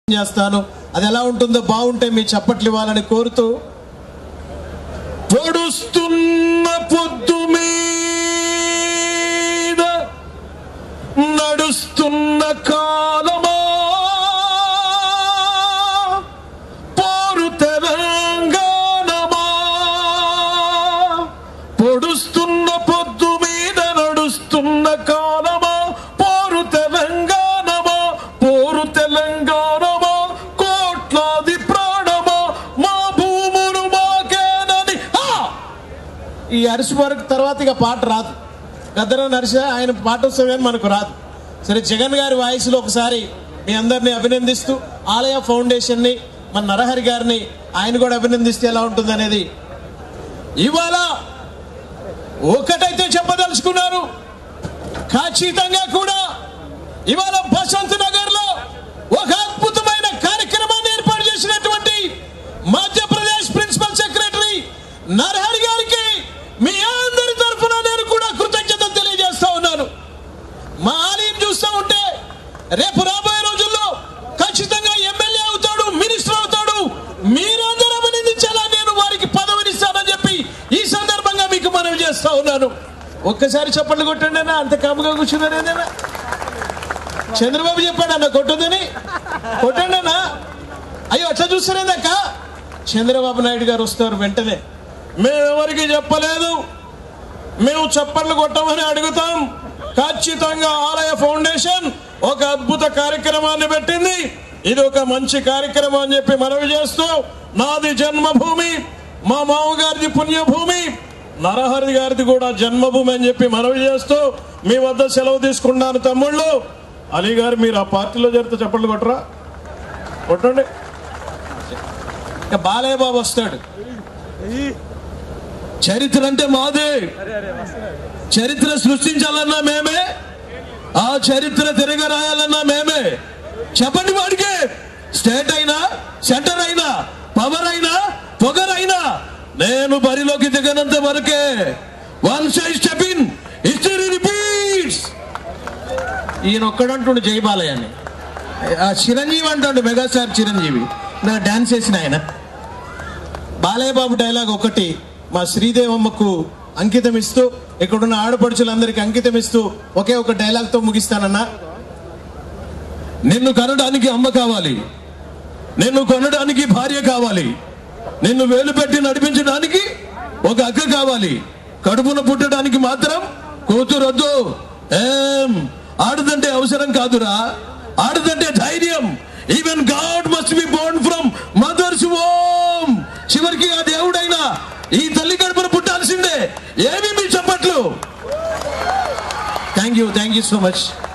చేస్తాను అది ఎలా ఉంటుందో బాగుంటే మీ చప్పట్లు ఇవ్వాలని కోరుతూ పొడుస్తున్న పొద్దు మీద నడుస్తున్న కాలమా పోరు తెలంగాణమా పొడుస్తున్న పొద్దు మీద నడుస్తున్న కాలమా పోరు తెలంగాణమా పోరు తెలంగాణమా కోట్లాది ప్రాణమా మా భూములు మాకేనని ఆ! ఈ అరిసి వరకు తర్వాత ఇక పాట రాదు గద్దర నరిస ఆయన పాట వస్తుంది కానీ మనకు రాదు సరే జగన్ గారి వాయిస్లో ఒకసారి మీ అందరినీ అభినందిస్తూ ఆలయ ఫౌండేషన్ని మన నరహరి గారిని ఆయన కూడా అభినందిస్తే ఎలా ఉంటుంది అనేది ఇవాళ ఒకటైతే చెప్పదలుచుకున్నారు ఖచ్చితంగా కూడా ఇవాళ బసంత్ నగర్ లో ఒక అద్భుతమైన కార్యక్రమాన్ని ఏర్పాటు చేసినటువంటి మధ్యప్రదేశ్ ప్రిన్సిపల్ సెక్రటరీ నరహరి గారికి మీ అందరి తరఫున నేను కూడా కృతజ్ఞతలు తెలియజేస్తా ఉన్నాను మా ఆలయం చూస్తూ ఉంటే రేపు రాబోయే రోజుల్లో ఖచ్చితంగా ఎమ్మెల్యే అవుతాడు మినిస్టర్ అవుతాడు మీరందరూ అభినందించేలా నేను వారికి పదవినిస్తానని చెప్పి ఈ సందర్భంగా మీకు మనవి చేస్తా ఉన్నాను ఒక్కసారి చప్పట్లు కొట్టండి అన్న అంత కాముగా కూర్చున్నారేనా చంద్రబాబు చెప్పాడు అన్న కొట్టదని కొట్టండి అన్న అయ్యో అట్లా చూస్తారేందక్క చంద్రబాబు నాయుడు గారు వస్తారు వెంటనే మేము ఎవరికి చెప్పలేదు మేము చప్పట్లు కొట్టమని అడుగుతాం ఖచ్చితంగా ఆలయ ఫౌండేషన్ ఒక అద్భుత కార్యక్రమాన్ని పెట్టింది ఇది ఒక మంచి కార్యక్రమం అని చెప్పి మనవి చేస్తూ నాది జన్మభూమి మా మామగారిది పుణ్యభూమి నరహరి గారిది కూడా జన్మభూమి అని చెప్పి మనవి చేస్తూ మీ వద్ద సెలవు తీసుకున్నాను తమ్ముళ్ళు అలీ గారు మీరు ఆ పార్టీలో జరిగితే చప్పట్లు కొట్టరా కొట్టండి ఇక బాలయ్య బాబు వస్తాడు చరిత్ర అంటే మాదే చరిత్ర సృష్టించాలన్నా మేమే ఆ చరిత్ర తిరగరాయాలన్నా మేమే చెప్పండి వాడికి స్టేట్ అయినా సెంటర్ అయినా పవర్ అయినా పొగరైనా నేను బరిలోకి దిగనంత వరకే one side step in history repeats ఈయన ఒక్కడంటుండు జై బాలయ్య అని ఆ చిరంజీవి అంటాడు మెగాస్టార్ చిరంజీవి నా డాన్స్ వేసిన ఆయన బాలయ్య బాబు డైలాగ్ ఒకటి మా శ్రీదేవమ్మకు అంకితం ఇస్తూ ఇక్కడున్న ఆడపడుచులందరికీ అంకితం ఇస్తూ ఒకే ఒక డైలాగ్ తో ముగిస్తానన్నా నిన్ను కనడానికి అమ్మ కావాలి నిన్ను కొనడానికి భార్య కావాలి నిన్ను వేలు పెట్టి నడిపించడానికి ఒక అక్క కావాలి కడుపున పుట్టడానికి మాత్రం కూతురొద్దు ఏం ఆడదంటే అవసరం కాదురా ఆడదంటే ధైర్యం even God must be born from mother's womb చివరికి ఆ దేవుడైనా ఈ తల్లి కడుపున పుట్టాల్సిందే ఏమి మీ చెప్పట్లు thank you thank you so much